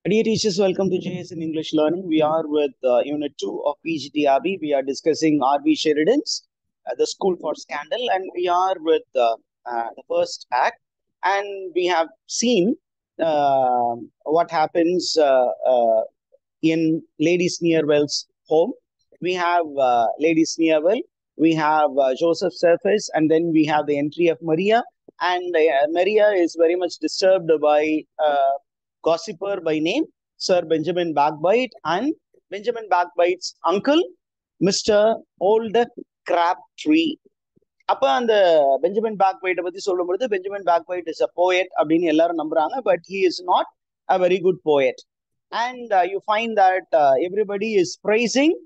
Dear teachers, welcome to JS in English Learning. We are with uh, Unit 2 of PGTRB. We are discussing R.V. Sheridan's uh, The School for Scandal, and we are with uh, uh, the first act. And we have seen uh, what happens uh, uh, in Lady Sneerwell's home. We have uh, Lady Sneerwell, we have uh, Joseph Surface, and then we have the entry of Maria. And uh, Maria is very much disturbed by uh, gossiper by name, Sir Benjamin Backbite, and Benjamin Backbite's uncle, Mr. Old Crabtree. அப்ப அந்த Benjamin பேக்பைட்டை பத்தி சொல்லும் பொழுது Benjamin Backbite is a poet அப்படின்னு எல்லாரும் நம்புறாங்க but he is not a very good poet and you find that everybody is praising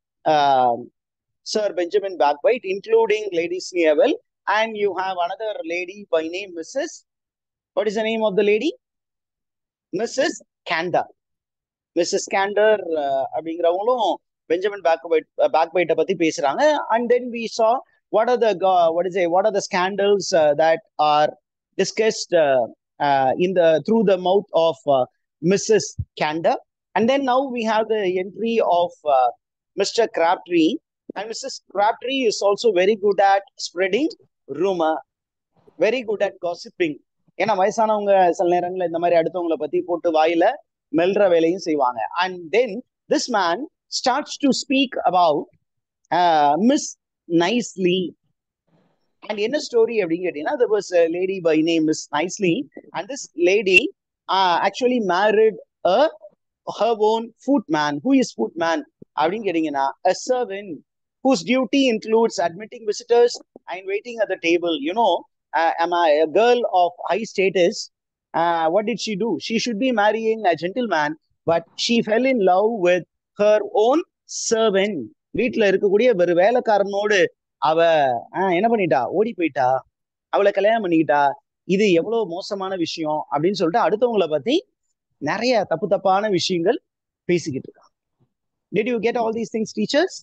Sir Benjamin Backbite, including Lady Sneerwell, and you have another lady by name Mrs. What is the name of the lady? Mrs. Candor. Mrs. Candor uh, அப்படிங்கிறவங்களும் Benjamin Backbite பேக்பைட்டை பத்தி பேசுறாங்க and then we saw what are the go- what is it what are the scandals uh, that are discussed uh, uh, in the through the mouth of uh, Mrs. Candor and then now we have the entry of uh, Mr. Crabtree and Mrs. Crabtree is also very good at spreading rumor very good at gossiping ஏன்னா வயசானவங்க சில நேரங்கள்ல இந்த மாதிரி அடுத்தவங்களை பத்தி போட்டு வாயில மெல்ற வேலையும் செய்வாங்க and then this man starts to speak about miss Nicely and என்ன ஸ்டோரி அப்படின்னு கேட்டீங்கன்னா there was a lady by name miss Nicely and this lady uh, actually married a her own footman who is footman அப்படின்னு கேட்டீங்கன்னா a servant whose duty includes admitting visitors and waiting at the table you know uh, am I a girl of high status uh, what did she do she should be marrying a gentleman but she fell in love with her own servant வீட்டுல இருக்கக்கூடிய ஒரு வேலைக்காரனோடு அவ ஆஹ் என்ன பண்ணிட்டா ஓடி போயிட்டா அவளை கல்யாணம் பண்ணிக்கிட்டா இது எவ்வளவு மோசமான விஷயம் அப்படின்னு சொல்லிட்டு அடுத்தவங்கள பத்தி நிறைய தப்பு தப்பான விஷயங்கள் பேசிக்கிட்டு இருக்காங்க did you get all these things teachers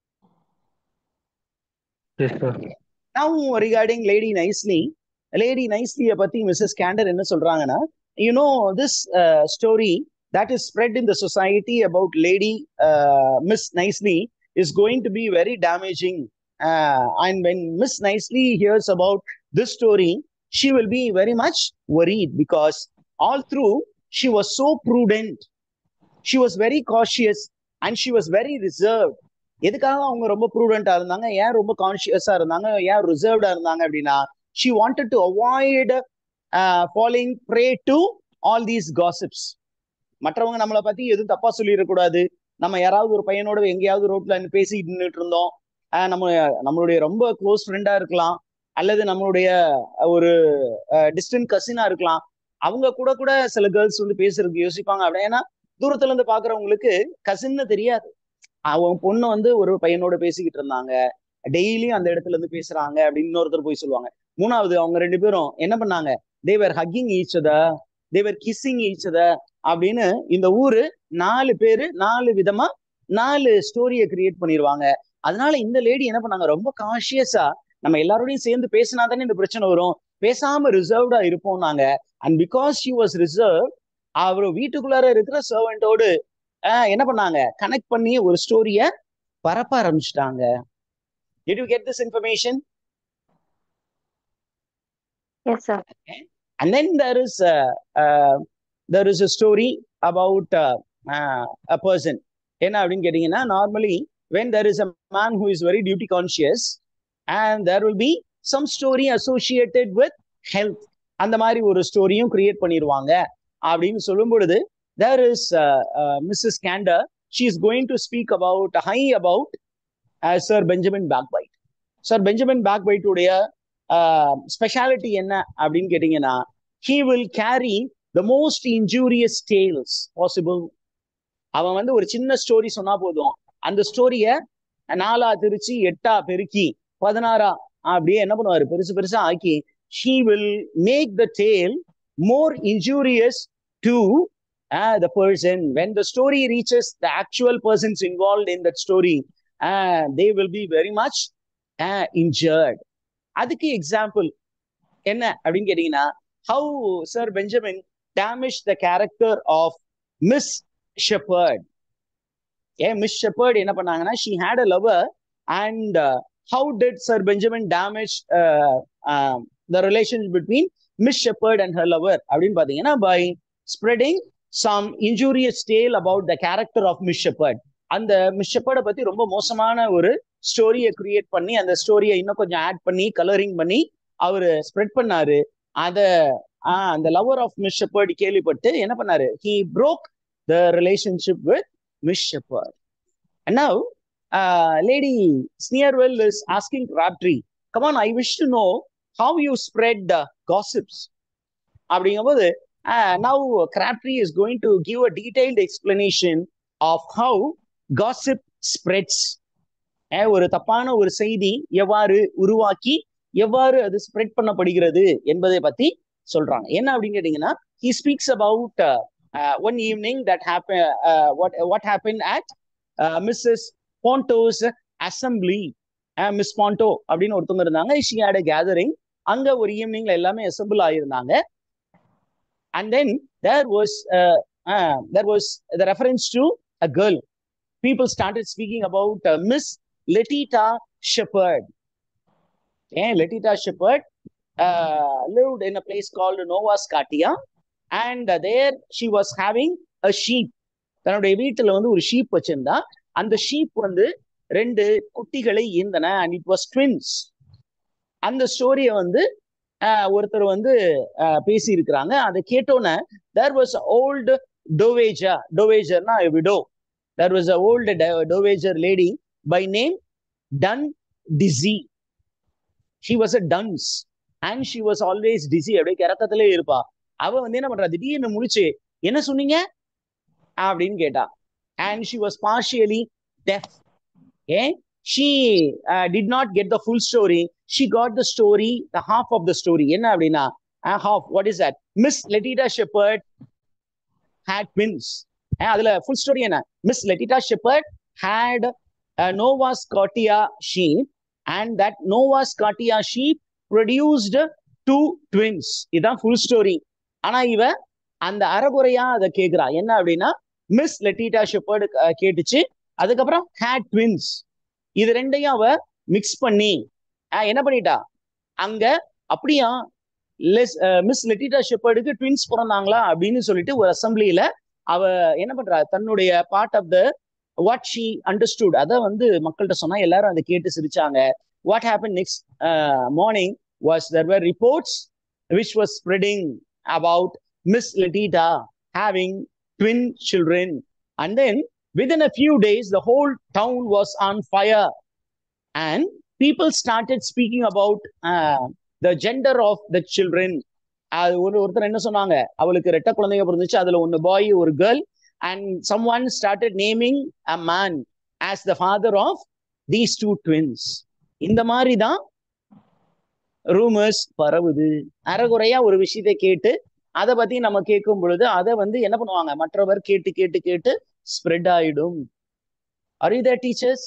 Yes, sir. now regarding lady nicely lady nicely பத்தி மிஸ்ஸஸ் கேண்டர் என்ன சொல்றாங்கன்னா you know this uh, story that is spread in the society about lady uh, miss nicely is going to be very damaging uh, and when miss nicely hears about this story she will be very much worried because all through she was so prudent she was very cautious and she was very reserved எதுக்காக அவங்க ரொம்ப ப்ரூடெண்டா இருந்தாங்க ஏன் ரொம்ப கான்சியஸா இருந்தாங்க ஏன் ரிசர்வ்டா இருந்தாங்க அப்படின்னா she wanted to avoid following prey to all these gossips மற்றவங்க நம்மளை பத்தி எதுவும் தப்பா சொல்லிடக்கூடாது நம்ம யாராவது ஒரு பையனோட எங்கேயாவது ரோட்ல பேசிட்டு நின்றுட்டு இருந்தோம் ஆஹ் நம்ம நம்மளுடைய ரொம்ப க்ளோஸ் ஃப்ரெண்டா இருக்கலாம் அல்லது நம்மளுடைய ஒரு டிஸ்டன்ட் கசினா இருக்கலாம் அவங்க கூட கூட சில கேர்ள்ஸ் வந்து பேசுறதுக்கு யோசிப்பாங்க அப்படி ஏன்னா தூரத்துல இருந்து பாக்குறவங்களுக்கு கசின்னு தெரியாது அவன் பொண்ணு வந்து ஒரு பையனோட பேசிக்கிட்டு இருந்தாங்க டெய்லியும் அந்த இடத்துல இருந்து பேசுறாங்க அப்படின்னு இன்னொருத்தர் போய் சொல்லுவாங்க மூணாவது அவங்க ரெண்டு பேரும் என்ன பண்ணாங்க தேவர் ஹக்கிங் ஈச்சத தேவர் கிஸ்ஸிங் ஈச்சத அப்படின்னு இந்த ஊரு நாலு பேரு நாலு விதமா நாலு ஸ்டோரியை கிரியேட் பண்ணிடுவாங்க அதனால இந்த லேடி என்ன பண்ணாங்க ரொம்ப கான்சியஸா நம்ம எல்லாரோடையும் சேர்ந்து பேசினா தானே இந்த பிரச்சனை வரும் பேசாம ரிசர்வ்டா இருப்போம் நாங்க and because she was reserve அவர் வீட்டுக்குள்ளார இருக்கிற சர்வெண்டோடு என்ன பண்ணாங்க கனெக்ட் பண்ணி ஒரு ஸ்டோரிய பரப்ப ஆரம்பிச்சிட்டாங்க did you get this information Yes, sir. and then there is a, uh, there is a story about uh, uh, a person என்ன அப்படின்னு கேட்டீங்கன்னா normally when there is a man who is very duty conscious and there will be some story associated with health அந்த மாதிரி ஒரு ஸ்டோரியும் create பண்ணிடுவாங்க அப்படின்னு சொல்லும் பொழுது there is uh, uh, Mrs. Kander. She is going to speak about high about uh, Sir Benjamin Backbite. Sir Benjamin Backbite உடைய speciality என்ன அப்படின்னு கேட்டீங்கன்னா he will carry the most injurious tales possible அவன் வந்து ஒரு சின்ன ஸ்டோரி சொன்னா போதும் அந்த ஸ்டோரிய நாலா திருச்சி எட்டா பெருக்கி பதினாறா அப்படியே என்ன பண்ணுவாரு பெருசு பெருசா ஆக்கி he will make the tale more injurious to uh, the person when the story reaches the actual persons involved in that story uh, they will be very much uh, injured அதுக்கு எக்ஸாம்பிள் என்ன அப்படின்னு கேட்டீங்கன்னா how sir Benjamin damaged the character of miss Shepherd ஏன் miss Shepherd என்ன பண்ணாங்கன்னா she had a lover and how did sir Benjamin damage the relation between miss Shepherd and her lover அப்படின்னு பாத்தீங்கன்னா by spreading some injurious tale about the character of miss Shepherd அந்த miss ஷெப்பர்டை பத்தி ரொம்ப மோசமான ஒரு ஸ்டோரியை கிரியேட் பண்ணி அந்த ஸ்டோரியை இன்னும் கொஞ்சம் ஆட் பண்ணி கலரிங் பண்ணி அவரு ஸ்ப்ரெட் பண்ணாரு அத ஆஹ் அந்த லவர் ஆஃப் மிஸ் ஷெப்பர்ட் கேள்விப்பட்டு என்ன பண்ணாரு he broke the relationship with miss Shepherd now lady Sneerwell is asking Crabtree come on I wish to know how you spread gossips அப்படிங்கும்போது now Crabtree is going to give a detailed explanation of how gossip spreads ஒரு தப்பான ஒரு செய்தி எவ்வாறு உருவாக்கி எவ்வாறு அது spread பண்ணப்படுகிறது என்பதை பத்தி சொல்றாங்க என்ன அப்படின்னு கேட்டீங்கன்னா he speaks about one evening that happen what what happen at Mrs Ponto's assembly miss Ponto அப்படின்னு ஒருத்தவங்க இருந்தாங்க ஷி ஹேட் அ கேதரிங் அங்க ஒரு ஈவினிங்ல எல்லாமே அசம்பிள் ஆயிருந்தாங்க and then there was there was the reference to a girl people started speaking about miss Letitia Shepherd ஏன் Letitia Shepherd lived in a place called Nova Scotia and there she was having a sheep தன்னுடைய வீட்டுல வந்து ஒரு sheep வச்சிருந்தா அந்த sheep வந்து ரெண்டு குட்டிகளை ஈந்தன அண்ட் இட் வாஸ் ட்வின்ஸ் அந்த ஸ்டோரிய வந்து ஒருத்தர் வந்து பேசி இருக்கிறாங்க அதை கேட்டோன்னே தேர் வாஸ் ஓல்டு டோவேஜா டோவேஜர்னா widow there was a old dowager lady by name Dundizzy she was a dunce and she was always dizzy அப்படியே கிறக்கத்திலே இருப்பா அவ வந்து என்ன பண்றா திடீர்னு முடிச்சு என்ன சொன்னீங்க அப்படின்னு கேட்டா and she was partially deaf uh she did not get the full story she got the story the half of the story என்ன அப்படின்னா half what is that miss Letitia Shepherd had twins அதுல full story என்ன miss Letitia Shepherd had Nova Scotia sheep and that Nova Scotia sheep produced two twins இதுதான் full story ஆனா இவ அந்த அறகுறையா அதை கேக்குறா என்ன அப்படின்னா மிஸ் லெட்டிட்டா ஷெப்பர்டு கேட்டுச்சு அதுக்கப்புறம் ஹேட் ட்வின்ஸ் இது ரெண்டையும் அவ மிக்ஸ் பண்ணி என்ன பண்ணிட்டா அங்க அப்படியா லெஸ் மிஸ் லெட்டிட்டா ஷெப்பர்டுக்கு ட்வின்ஸ் பிறந்தாங்களா அப்படின்னு சொல்லிட்டு ஒரு அசம்பிளியில அவ என்ன பண்றா தன்னுடைய part of the what she understood அதை வந்து மக்கள்கிட்ட சொன்னா எல்லாரும் அதை கேட்டு சிரிச்சாங்க what happened next uh, morning was there were reports which was spreading about Miss Letita having twin children. And then within a few days, the whole town was on fire. And people started speaking about uh, the gender of the children. அது ஒரு ஒருத்தர் என்ன சொன்னாங்க அவளுக்கு ரெட்ட குழந்தைங்க பிறந்துச்சு அதுல ஒன்னு பாய் ஒரு girl and someone started naming a man as the father of these two twins இந்த மாதிரி தான் ரூமர்ஸ் பரவுது அறகுறையா ஒரு விஷயத்தை கேட்டு அதை பத்தி நம்ம கேட்கும் பொழுது அதை வந்து என்ன பண்ணுவாங்க மற்றவர் கேட்டு கேட்டு கேட்டு ஸ்ப்ரெட் ஆயிடும் ஆர் யூ தேர் டீச்சர்ஸ்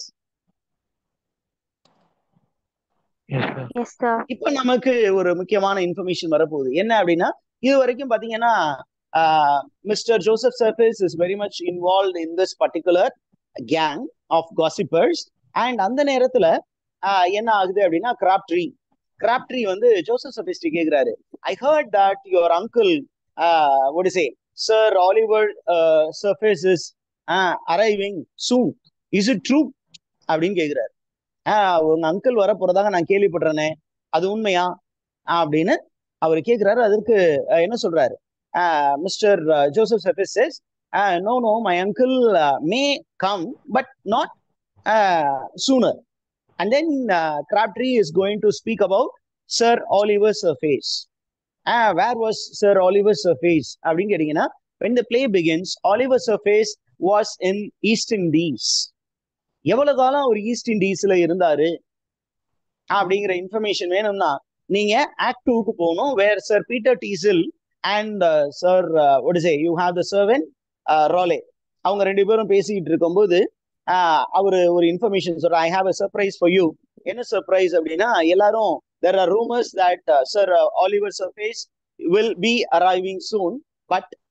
இப்ப நமக்கு ஒரு முக்கியமான இன்ஃபர்மேஷன் வரப்போகுது என்ன அப்படின்னா இது வரைக்கும் பாத்தீங்கன்னா mister Joseph Surface is very much involve in this particular gang of gossipers and அந்த நேரத்துல என்ன ஆகுது அப்படின்னா கிராப்ட்ரி கிராப்ட்ரி வந்து ஜோசப் சபிஸ்டி கேக்குறாரு I heard that your uncle what is say sir oliver uh, surface is uh, arriving soon is it true அப்படின்னு கேக்குறாரு உங்க அங்கிள் வர போறதாக நான் கேள்விப்படுறேனே அது உண்மையா அப்படின்னு அவர் கேக்குறாரு அதற்கு என்ன சொல்றாரு mister Joseph Surface no no my uncle may come but not sooner And then uh, Crabtree is going to speak about Sir Oliver Surface. Ah, where was Sir Oliver Surface? அப்படின்னு கேட்டீங்கன்னா when the play begins, Oliver Surface was in East Indies. எவ்வளவு காலம் அவர் east இண்டீஸ்ல இருந்தாரு அப்படிங்கிற information வேணும்னா நீங்க act டூக்கு போகணும் where sir Peter Teazle and sir ஒட் is you have the servant Rowley அவங்க ரெண்டு பேரும் பேசிக்கிட்டு இருக்கும்போது அவரு ஒரு இன்ஃபர்மேஷன் சொல்ற I have a surprise for you என்ன சர்ப்ரைஸ் அப்படின்னா எல்லாரும் there are rumours that sir Oliver Surface will be arriving soon but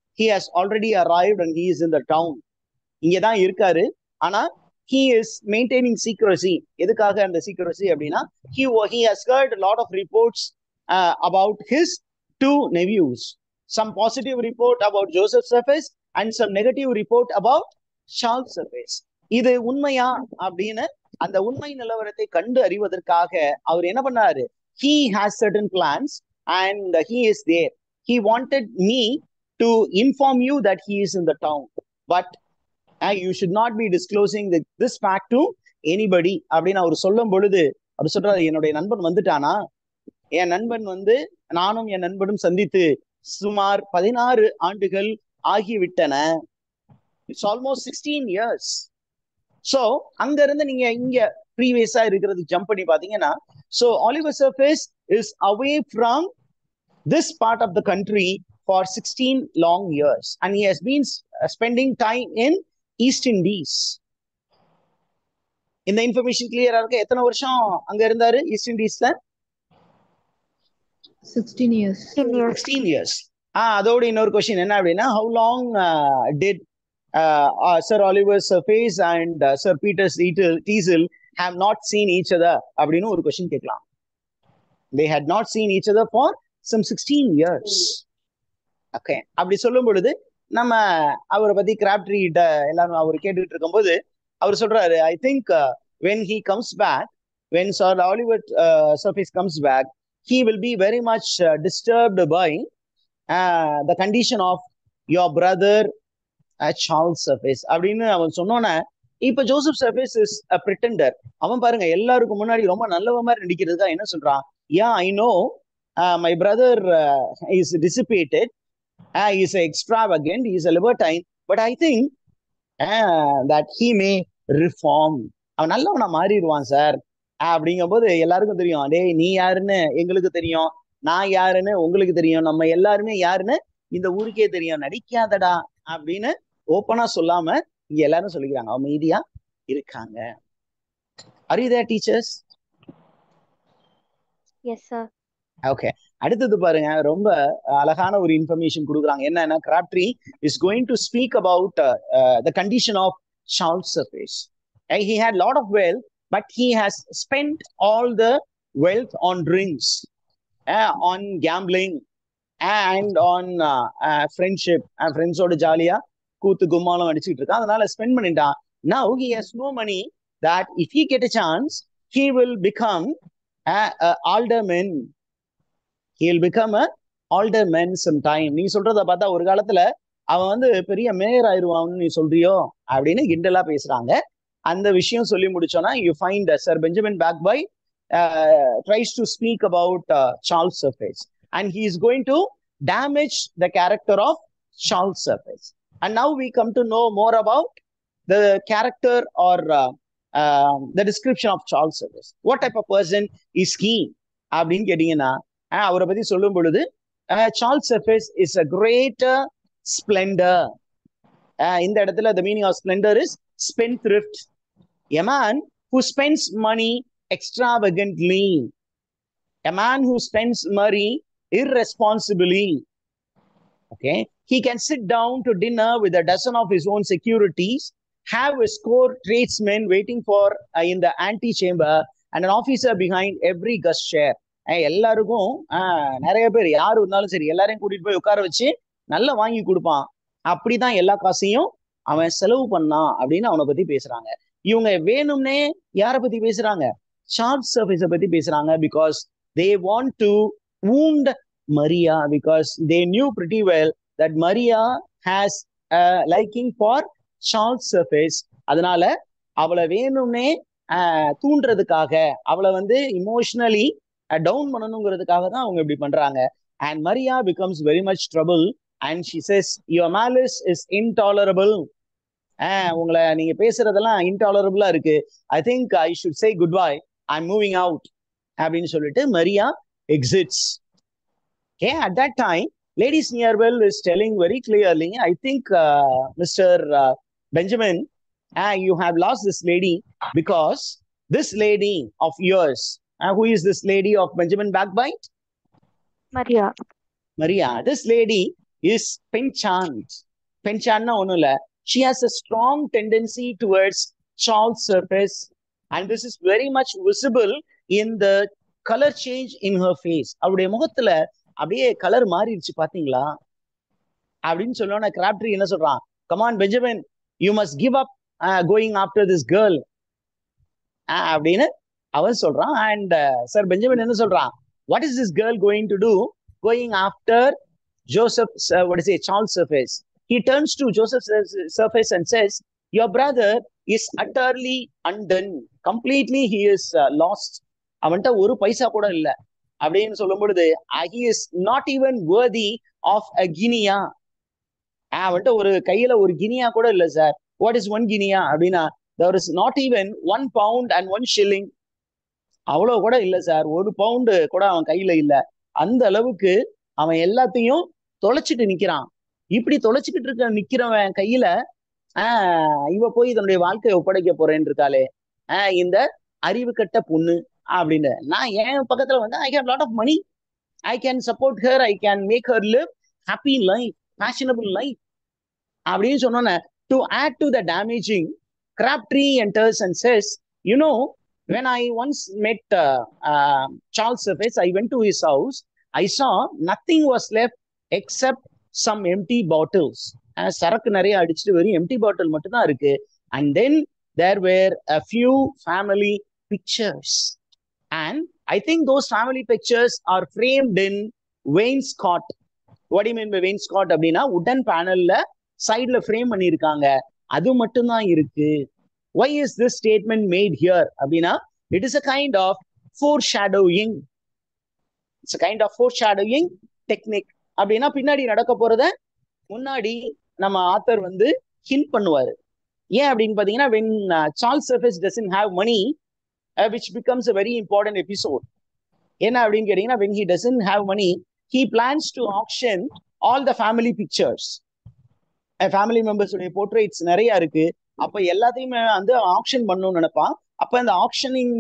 he has already arrived and he is in the town இங்கதான் இருக்காரு ஆனா he is maintaining secrecy எதுக்காக அந்த secrecy அப்படின்னா he he has heard a lot of reports uh, about his two nephews some positive report about Joseph Surface and some negative report about Charles Surface இது உண்மையா அப்படின்னு அந்த உண்மை நிலவரத்தை கண்டு அறிவதற்காக அவர் என்ன பண்ணாரு he has certain plans and he is there he wanted me to inform you that he is in the town but uh, you should not be disclosing the, this fact to anybody அப்படின்னு அவர் சொல்லும் பொழுது அவர் சொல்றாரு என்னுடைய நண்பன் வந்துட்டானா என் நண்பன் வந்து நானும் என் நண்பனும் சந்தித்து சுமார் பதினாறு ஆண்டுகள் ஆகிவிட்டன it's almost sixteen years so அங்க இருந்து நீங்க இங்க ப்ரீவியஸா இருக்கிறது ஜம்ப் பண்ணி பாத்தீங்கன்னா so Oliver Surface is away from this part of the country for sixteen long years and he has been spending time in East Indies இந்த இன்ஃபர்மேஷன் கிளியரா இருக்கு எத்தனை வருஷம் அங்க இருந்தாரு ஈஸ்ட் இண்டீஸ்ல 16 years. சிக்ஸ்டீன் இயர்ஸ் ஆ அதோட இன்னொரு கொஸ்டின் என்ன அப்படின்னா how long did sir Oliver Surface and sir Peter's Teazle have not seen each other அப்படின்னு ஒரு கொஸ்டின் கேட்கலாம் they had not seen each other for some sixteen years okay அப்படி சொல்லும் பொழுது நம்ம அவரை பத்தி கிராப்ட்ரி எல்லாரும் அவர் கேட்டுட்டு இருக்கும்போது அவர் சொல்றாரு I think when he comes back when sir Oliver Surface comes back he will be very much uh, disturbed by uh, the condition of your brother uh, Charles Surface அப்படின்னு அவன் சொன்னோன்னே இப்ப Joseph Surface is a pretender அவன் பாருங்க எல்லாருக்கும் முன்னாடி ரொம்ப நல்லவ மாதிரி நடிக்கிறதுக்கா என்ன சொல்றான் yeah I know my brother is dissipated is extravagant is a libertine but I think that he may reform அவன் நல்லவனா மாறிடுவான் சார் அப்படிங்கும்போது எல்லாருக்கும் தெரியும் டேய் நீ யாருன்னு எங்களுக்கு தெரியும் நான் யாருன்னு உங்களுக்கு தெரியும் நம்ம எல்லாருமே யாருன்னு இந்த ஊருக்கே தெரியும் நடிக்காதடா அப்படின்னு ஓப்பனா சொல்லாம இங்க எல்லாரும் சொல்லிக்கிறாங்க அமைதியா இருக்காங்க அறியுதா டீச்சர்ஸ் Yes, sir. ஓகே அடுத்தது பாருங்க ரொம்ப அழகான ஒரு இன்ஃபர்மேஷன் கொடுக்குறாங்க என்னன்னா Crabtree is going to speak about the condition of Charles Surface he had lot of wealth but he has spent all the wealth on drinks, uh, on gambling, and on uh, uh, friendship. Uh, friends ஓட ஜாலியா கூத்து கும்மாலம் அடிச்சுட்டு இருக்கான் அதனால spend பண்ணிட்டான் now he has no money that if he get a chance he will become a, a alderman he will become a alderman sometime நீ சொல்றத பார்த்தா ஒரு காலத்துல அவன் வந்து பெரிய மேயர் ஆயிடுவான்னு நீ சொல்றியோ அப்படின்னு கிண்டலா பேசுறாங்க அந்த விஷயம் சொல்லி முடிச்சோன்னா you find sir Benjamin Backbite tries to speak about Charles Surface and he is going to damage the character of Charles Surface and now we come to know more about the character or the description of Charles Surface what type of person is he அப்படின்னு கேட்டீங்கன்னா அவரை பத்தி சொல்லும் பொழுது Charles Surface is a greater splendour இந்த இடத்துல the meaning of splendour is spendthrift, a man who spends money extravagantly, a man who spends money irresponsibly. Okay, he can sit down to dinner with a dozen of his own securities, have a score tradesmen waiting for uh, in the antechamber, and an officer behind every guest chair. எல்லாருக்கும் நிறைய பேர் யாரு இருந்தாலும் சரி எல்லாரையும் கூட்டிட்டு போய் உட்கார வச்சு நல்லா வாங்கி கொடுப்பான் அப்படிதான் எல்லா காசையும் அவன் செலவு பண்ணான் அப்படின்னு அவனை பத்தி பேசுறாங்க இவங்க வேணும்னே யார பத்தி பேசுறாங்க ஷார்ட் சர்ஃபேஸ பத்தி பேசுறாங்க because they want to wound Maria because they knew pretty well that Maria has liking for Charles Surface அதனால அவளை வேணும்னே தூண்டுறதுக்காக அவளை வந்து இமோஷனலி டவுன் பண்ணணுங்கிறதுக்காக தான் அவங்க இப்படி பண்றாங்க and Maria becomes very much trouble and she says your malice is intolerable உங்களை நீங்க பேசுறதெல்லாம் இன்டாலரபிளா இருக்கு I think I should say goodbye I moving out அப்படின்னு சொல்லிட்டு Maria exits okay at that time lady Sneerwell is telling very clearly I think mister Benjamin you have lost this lady because this lady of yours who is this lady of Benjamin Backbite Maria. Maria, this lady is penchant பென்சாண்ட்னா ஒண்ணும் இல்ல she has a strong tendency towards Charles Surface and this is very much visible in the colour change in her face அவருடைய முகத்துல அப்படியே colour மாறிடுச்சு பாத்தீங்களா அப்படின்னு சொல்லணும் கிராப்ட்ரி என்ன சொல்றான் come on Benjamin you must give up going after this girl அப்படின்னு அவன் சொல்றான் அண்ட் சார் பெஞ்சமின் என்ன சொல்றான் what is this girl going to do going after Joseph what is uh Charles Surface he turns to Joseph surface and says, Your brother is utterly undone. Completely he is uh, lost. அவன்கிட்ட ஒரு பைசா கூட இல்ல அப்படின்னு சொல்லும் பொழுது he is not even worthy of a guinea அவன்கிட்ட ஒரு கையில ஒரு கினியா கூட இல்ல sir what is one guinea அப்படின்னா there is not even one pound and one shilling அவ்வளவு கூட இல்ல சார் ஒரு பவுண்டு கூட அவன் கையில இல்ல அந்த அளவுக்கு அவன் எல்லாத்தையும் தொலைச்சிட்டு நிக்கிறான் இப்படி தொலைச்சிக்கிட்டு இருக்க நிக்கிறவன் கையில ஆஹ் இவ போய் தன்னுடைய வாழ்க்கையை ஒப்படைக்க போறேன்னு இருக்காளே ஆஹ் இந்த அறிவு கட்ட பொண்ணு அப்படின்னு நான் என் பக்கத்துல வந்து I can lot of money I can support her I can make her live happy life fashionable life அப்படின்னு சொன்னோன்னே to add to the damaging Crabtree enters and says you know when I once met uh, uh, Charles Surface, I went to his house. I saw nothing was left except some empty bottles. சரக்கு நிறைய அடிச்சுட்டு வெறும் empty பாட்டில் மட்டும் தான் இருக்கு and then there were a few family pictures and I think those family pictures are framed in wainscot what mean by wainscot அப்படின்னா உடன் பேனல்ல சைட்ல ஃப்ரேம் பண்ணியிருக்காங்க அது மட்டும்தான் இருக்கு why is this statement made here அப்படின்னா it is a kind of foreshadowing it's a kind of foreshadowing technique அப்படின்னா பின்னாடி நடக்க போறத முன்னாடி நம்ம ஆத்தர் வந்து ஹிண்ட் பண்ணுவாரு ஏன் அப்படின்னு பாத்தீங்கன்னா when Charles Surface doesn't have money which becomes a very important episode என்ன அப்படின்னு கேட்டீங்கன்னா when he doesn't have money he plans to auction all the family pictures family மெம்பர்ஸுடைய போர்ட்ரேட்ஸ் நிறைய இருக்கு அப்ப எல்லாத்தையுமே வந்து ஆப்ஷன் பண்ணணும்னு நினைப்பான் அப்ப இந்த ஆப்ஷனிங்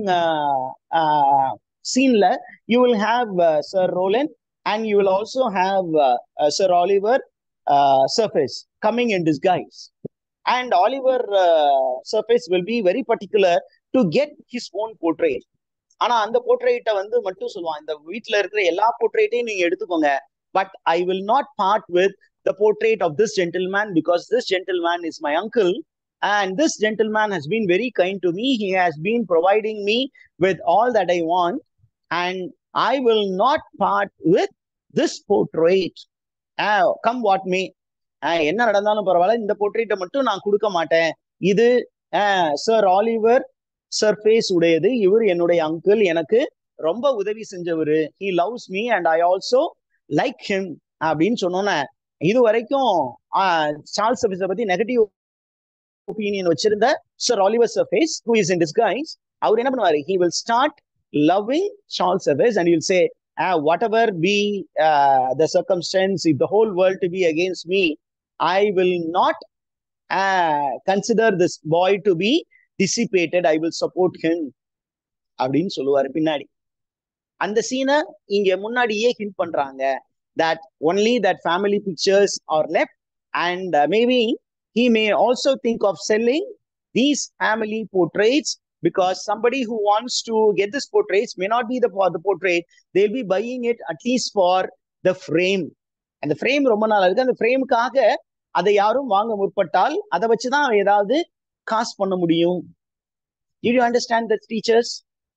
சீன்ல you will have sir Rowley and you will also have uh, uh, Sir Oliver uh, Surface coming in disguise. And Oliver Surface will be very particular to get his own portrait. ஆனா அந்த போர்ட்ரேட்டை வந்து மட்டும் சொல்லுவான் இந்த வீட்டுல இருக்கிற எல்லா போர்ட்ரேட்டையும் நீங்க எடுத்துக்கோங்க but I will not part with the portrait of this gentleman because this gentleman is my uncle and this gentleman has been very kind to me he has been providing me with all that I want and I will not part with this portrait. Uh, come what may. Uh, என்ன நடந்தாலும் பரவாயில்ல இந்த போர்ட்ரேட்டை மட்டும் நான் கொடுக்க மாட்டேன் இது sir Oliver surface உடையது இவர் என்னுடைய அங்கிள் எனக்கு ரொம்ப உதவி செஞ்சவர் he loves me and I also like him அப்படின்னு சொன்னோன்னே இது வரைக்கும் சார்ல்ஸ் சர்ஃபேஸை பத்தி நெகட்டிவ் ஒப்பீனியன் வச்சிருந்த sir Oliver Surface who is in disguise அவர் என்ன பண்ணுவாரு he will start loving Charles Surface, and you'll say, ah, whatever be uh, the circumstance, if the whole world to be against me, I will not uh, consider this boy to be dissipated. I will support him. அப்படின்னு சொல்லுவாரு பின்னாடி அந்த சீனை இங்க முன்னாடியே hint பண்றாங்க that only that family pictures are left and uh, maybe he may also think of selling these family portraits because somebody who wants to get this portraits may not be the for the portrait they'll be buying it at least for the frame அந்த frame ரொம்ப நாள் இருக்கு அந்த ஃப்ரேமுக்காக அதை யாரும் வாங்க முற்பட்டால் அதை வச்சுதான் ஏதாவது காசு பண்ண முடியும் you you understand the teachers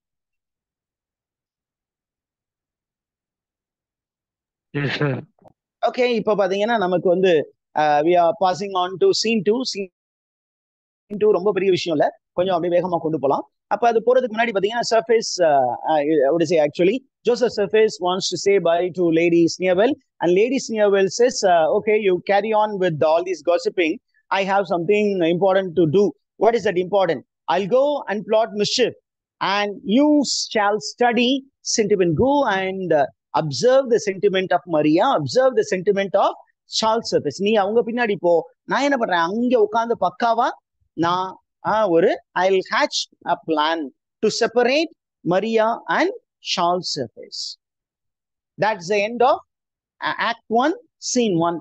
okay இப்ப பாத்தீங்கன்னா நமக்கு வந்து we are passing on to scene two scene two ரொம்ப பெரிய விஷயம் இல்ல கொஞ்சம் அப்படியே வேகமா கொண்டு போலாம் அப்ப அது போறதுக்கு முன்னாடி பாத்தீங்கன்னா Surface says actually Joseph Surface wants to say bye to Lady Sneerwell and Lady Sneerwell says okay you carry on with all these gossiping I have something important to do what is that important I'll go and plot mischief, and you shall study sentiment. Go and uh, observe the sentiment of Maria, observe the sentiment of Charles Surface. நீ அவங்க பின்னாடி போ நான் என்ன பண்றேன் அங்க உட்காந்து பக்காவா நான் ஒரு I will hatch a plan to separate Maria and Charles Surface. That's the end of uh, Act 1, Scene 1.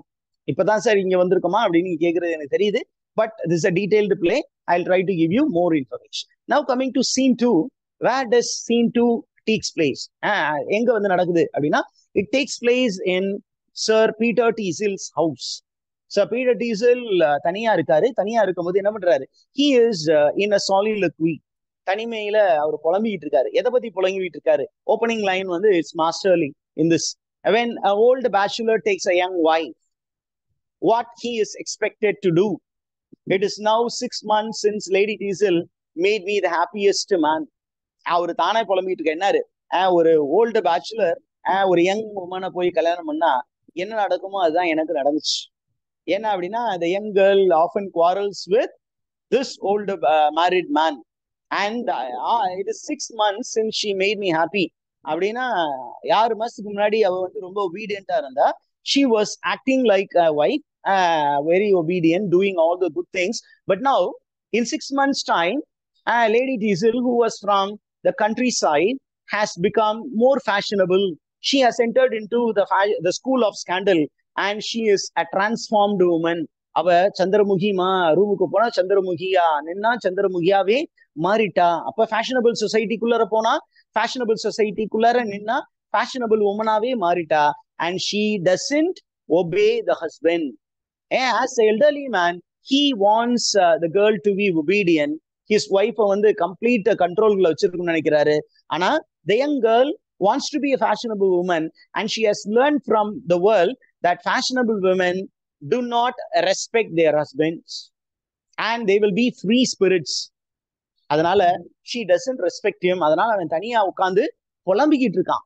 இப்பதான் சார் இங்க வந்திருக்கோமா அப்படின்னு நீங்க கேக்குறது எனக்கு தெரியுது but this a detailed play I try to give you more information now coming to scene two where does scene two takes place எங்க வந்து நடக்குது அப்படின்னா it takes place in sir Peter Teazle's house sir Peter Teazle தனியா இருக்காரு தனியா இருக்கும்போது என்ன பண்றாரு ஹி இஸ் இன் அ சாலிலக்வி தனிமையில அவர் புலம்பிக்கிட்டு இருக்காரு எதை பத்தி புலம்பிக்கிட்டு இருக்காரு ஓப்பனிங் லைன் வந்து it's masterly in this when a old bachelor takes a young wife what he is expected to do it is now six months since lady diesel made me the happiest man அவர் தானே புலம்பிட்டு இருக்க என்னாரு ஒரு old bachelor ஒரு young உமனை போய் கல்யாணம் பண்ணா என்ன நடக்குமோ அதுதான் எனக்கு நடந்துச்சு என்ன அப்படின்னா the young girl often quarrels with this old uh, married man and uh, it is six months since she made me happy அப்படின்னா ஆறு மாசத்துக்கு முன்னாடி அவ வந்து ரொம்ப ஒபீடியண்டா இருந்தா she was acting like wife very obedient doing all the good things but now in six months time lady Teazle who was from the countryside has become more fashionable she has entered into the school of scandal and she is a transformed woman அவ சந்திரமுகிமா ரூமுக்கு போனா சந்திரமுகியா நின்னா சந்திரமுகியாவே மாறிட்டா அப்ப fashionable சொசைட்டிக்குள்ளார போனா fashionable சொசைட்டிக்குள்ளார நின்னா fashionable உமனாவே மாறிட்டா and she doesn't obey the husband as elderly man he wants the girl to be obedient his ஒய்ஃபை வந்து கம்ப்ளீட் கண்ட்ரோல்ல வச்சிருக்கணும்னு நினைக்கிறாரு ஆனா the young girl wants to be a fashionable woman and she has learn from the world that fashionable woman to not respect their husbands and they will be free spirits அதனால she doesn't respect him அதனால அவன் தனியா உட்காந்து புலம்பிக்கிட்டு இருக்கான்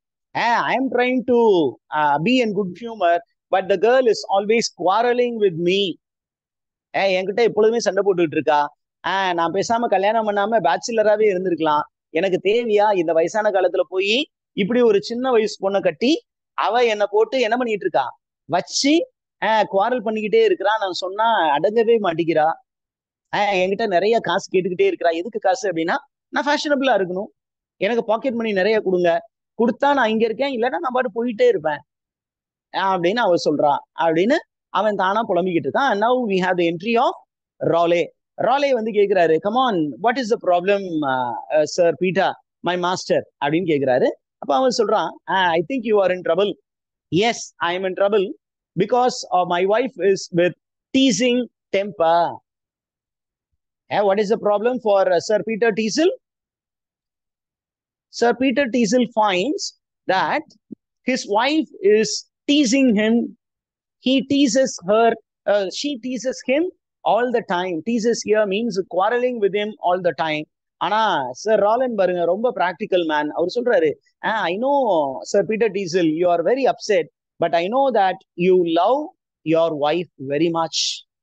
I am trying to be an good humour but the girl is always quarreling with me ஏ என்கிட்ட எப்பொழுதுமே சண்டை போட்டுக்கிட்டு இருக்கா ஆஹ் நான் பேசாம கல்யாணம் பண்ணாம பேச்சுலராகவே இருந்திருக்கலாம் எனக்கு தேவையா இந்த வயசான காலத்துல போய் இப்படி ஒரு சின்ன வயசு பொண்ணை கட்டி அவ என்னை போட்டு என்ன பண்ணிட்டு இருக்கா வச்சு ஆஹ் குவாரல் பண்ணிக்கிட்டே இருக்கிறா நான் சொன்னா அடங்கவே மாட்டேங்கிறா ஆஹ் என்கிட்ட நிறைய காசு கேட்டுக்கிட்டே இருக்கிறா எதுக்கு காசு அப்படின்னா நான் ஃபேஷனபிளா இருக்கணும் எனக்கு பாக்கெட் மணி நிறைய கொடுங்க கொடுத்தா நான் இங்க இருக்கேன் இல்லைன்னா நான் பாட்டு போயிட்டே இருப்பேன் அப்படின்னு அவ சொல்றா அப்படின்னு அவன் தானா புலம்பிக்கிட்டு இருக்கான் now we have the entry of Rowley Rowley வந்து கேக்குறாரு come on what is the problem sir Peter my master அப்படின்னு கேக்குறாரு அப்ப அவன் சொல்றான் I think you are in trouble yes I am in trouble because my wife is with teasing temper what is the problem for uh, Sir Peter Teasel? Sir Peter Teasel finds that his wife is teasing him. He teases her, uh, she teases him all the time. Teases here means quarreling with him all the time. ஆனா sir Rowley பாருங்க ரொம்ப practical man அவர் சொல்றாரு I know sir Peter Teazle you are very upset but I know that you love your wife very much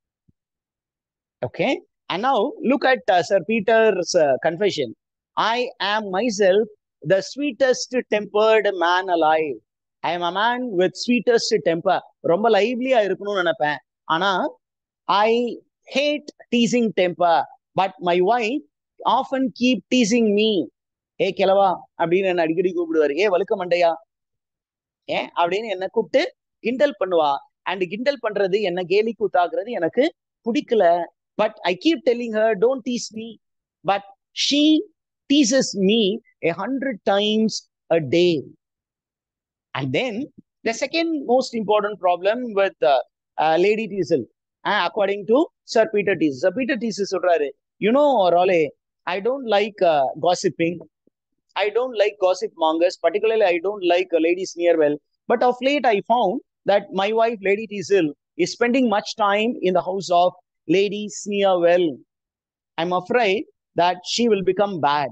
okay And now look at uh, Sir Peter's uh, confession. I am myself the sweetest tempered man alive. I am a man with sweetest temper. ரொம்ப லைவ்லியா இருக்கணும்னு நினைப்பேன் ஆனா I hate teasing temper but my wife often keep teasing me ஏ கிளவா அப்படின்னு என்ன அடிக்கடி கூப்பிடுவாரு ஏ வழுக்க மண்டையா ஏன் அப்படின்னு என்ன கூப்பிட்டு கிண்டல் பண்ணுவா அண்ட் கிண்டல் பண்றது என்ன கேலி கூத்தாக்குறது எனக்கு பிடிக்கல but I keep telling her, don't tease me. But she teases me a hundred times a day. And then the second most important problem with uh, uh, Lady Teasel, uh, according to Sir Peter Teasel. Sir Peter Teasel சொல்றாரு, you know, Raleigh, I don't like uh, gossiping. I don't like gossip mongers. Particularly, I don't like uh, ladies near well. But of late, I found that my wife, Lady Teasel, is spending much time in the house of Lady Sneerwell. I'm afraid that she will become bad.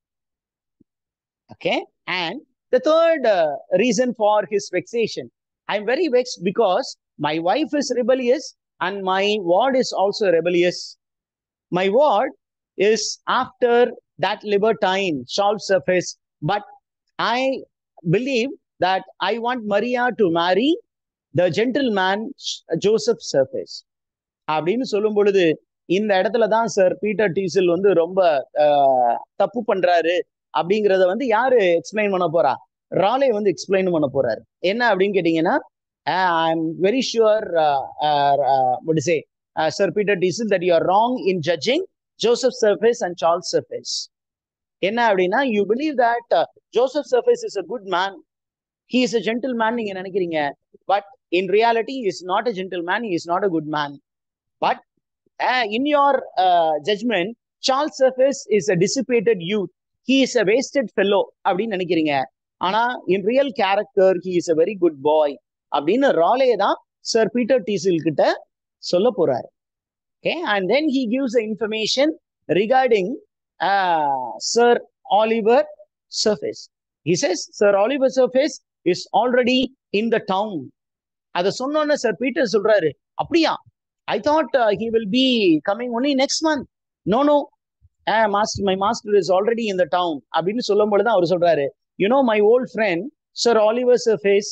Okay. And the third uh, reason for his vexation I'm very vexed because my wife is rebellious and my ward is also rebellious. My ward is after that libertine, short surface, but I believe that I want Maria to marry the gentleman Joseph Surface. அப்படின்னு சொல்லும் பொழுது இந்த இடத்துல தான் sir Peter diesel வந்து ரொம்ப தப்பு பண்றாரு அப்படிங்கிறத வந்து யாரு எக்ஸ்பிளைன் பண்ண போறா ராலே வந்து எக்ஸ்பிளைன் பண்ண போறாரு என்ன அப்படின்னு கேட்டீங்கன்னா I am very sure what to say uh, Sir Peter Diesel that you are wrong in judging Joseph Surface and Charles Surface. என்ன அப்படின்னா you believe that Joseph Surface is a good man he is a gentleman நீங்க நினைக்கிறீங்க but in reality is not a gentleman is not a good man but in your judgement Charles Surface is a dissipated youth he is a wasted fellow அப்படின்னு நினைக்கிறீங்க ஆனா in real character he is a very good boy அப்படின்னு Rowley தான் sir Peter Teazle கிட்ட சொல்ல போறாரு okay and then he gives information regarding sir Oliver Surface he says sir Oliver Surface is already in the town அதை சொன்னோன்னு sir Peter சொல்றாரு அப்படியா I thought he will be coming only next month no no master my master is already in the town அப்படின்னு சொல்லும் பொழுது அவர் சொல்றாரு you know my old friend sir Oliver Surface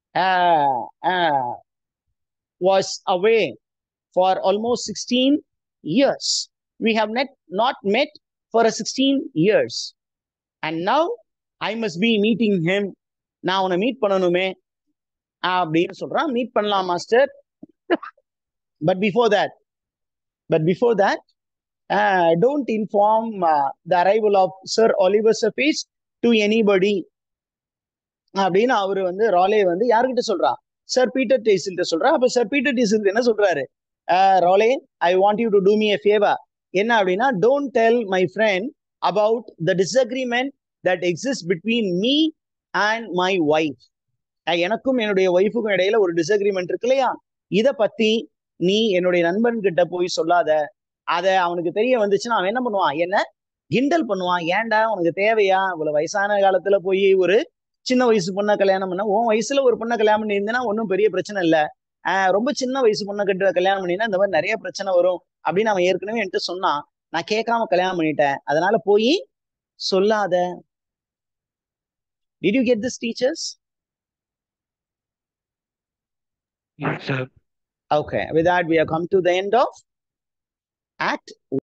was away for almost sixteen years we have net, not met for a 16 years and now i must be meeting him நான் அவனை meet பண்ணணுமே அப்படின்னு சொல்றான் மீட் பண்ணலாம் master but before that but before that don't inform the arrival of sir Oliver Surface to anybody அப்படின்னு அவர் வந்து ராலே வந்து யாருக்கிட்ட சொல்றா சர் பீட்டர் டீசில்கிட்ட சொல்றா அப்ப சர் பீட்டர் டீசில் என்ன சொல்றாரு Rowley I want you to do me a favour என்ன அப்படின்னா don't tell my friend about the disagreement that exist between me and my wife எனக்கும் என்னுடைய ஒய்ஃபுக்கும் இடையில ஒரு டிஸ்அக்ரிமெண்ட் இருக்கு இல்லையா இதை பத்தி நீ என்னுடைய நண்பன் கிட்ட போய் சொல்லாத அத அவனுக்கு தெரிய வந்துச்சுன்னா அவன் என்ன பண்ணுவான் என்ன கிண்டல் பண்ணுவான் ஏன்டா உனக்கு தேவையா இவ்வளவு வயசான காலத்துல போய் ஒரு சின்ன வயசு பொண்ணை கல்யாணம் பண்ண உன் வயசுல ஒரு பொண்ணை கல்யாணம் பண்ணியிருந்தேன்னா ஒன்றும் பெரிய பிரச்சனை இல்லை ரொம்ப சின்ன வயசு பொண்ணை கிட்ட கல்யாணம் பண்ணினா இந்த மாதிரி நிறைய பிரச்சனை வரும் அப்படின்னு அவன் ஏற்கனவே என்கிட்ட சொன்னான் நான் கேட்காம கல்யாணம் பண்ணிட்டேன் அதனால போய் சொல்லாத Did you get this, teachers? Yes, sir. Okay, with that, we have come to the end of Act